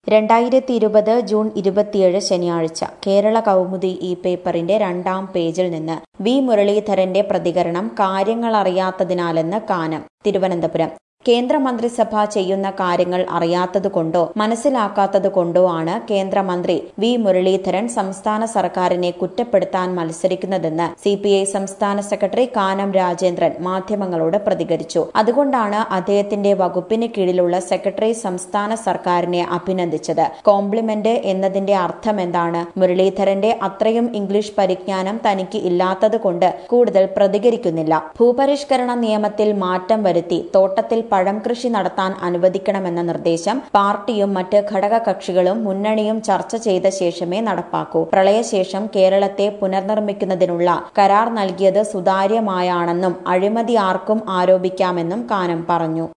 രണ്ടായിരത്തി ഇരുപത് ജൂൺ ഇരുപത്തിയേഴ് ശനിയാഴ്ച കേരള കൗമുദി ഈ പേപ്പറിന്റെ രണ്ടാം പേജിൽ നിന്ന് വി മുരളീധരന്റെ പ്രതികരണം കാര്യങ്ങളറിയാത്തതിനാലെന്ന് കാനം തിരുവനന്തപുരം കേന്ദ്രമന്ത്രിസഭ ചെയ്യുന്ന കാര്യങ്ങൾ അറിയാത്തതുകൊണ്ടോ മനസ്സിലാക്കാത്തതുകൊണ്ടോ ആണ് കേന്ദ്രമന്ത്രി വി മുരളീധരൻ സംസ്ഥാന സർക്കാരിനെ കുറ്റപ്പെടുത്താൻ മത്സരിക്കുന്നതെന്ന് സിപിഐ സംസ്ഥാന സെക്രട്ടറി കാനം രാജേന്ദ്രൻ മാധ്യമങ്ങളോട് പ്രതികരിച്ചു അതുകൊണ്ടാണ് അദ്ദേഹത്തിന്റെ വകുപ്പിന് കീഴിലുള്ള സെക്രട്ടറി സംസ്ഥാന സർക്കാരിനെ അഭിനന്ദിച്ചത് കോംപ്ലിമെന്റ് എന്നതിന്റെ അർത്ഥമെന്താണ് മുരളീധരന്റെ അത്രയും ഇംഗ്ലീഷ് പരിജ്ഞാനം തനിക്ക് ഇല്ലാത്തതുകൊണ്ട് കൂടുതൽ പ്രതികരിക്കുന്നില്ല ഭൂപരിഷ്കരണ നിയമത്തിൽ മാറ്റം വരുത്തി തോട്ടത്തിൽ പഴം കൃഷി നടത്താൻ അനുവദിക്കണമെന്ന നിർദ്ദേശം പാർട്ടിയും മറ്റ് ഘടകകക്ഷികളും മുന്നണിയും ചർച്ച ചെയ്ത ശേഷമേ നടപ്പാക്കൂ പ്രളയശേഷം കേരളത്തെ പുനർനിർമ്മിക്കുന്നതിനുള്ള കരാർ നൽകിയത് സുതാര്യമായാണെന്നും അഴിമതി ആർക്കും ആരോപിക്കാമെന്നും കാനം പറഞ്ഞു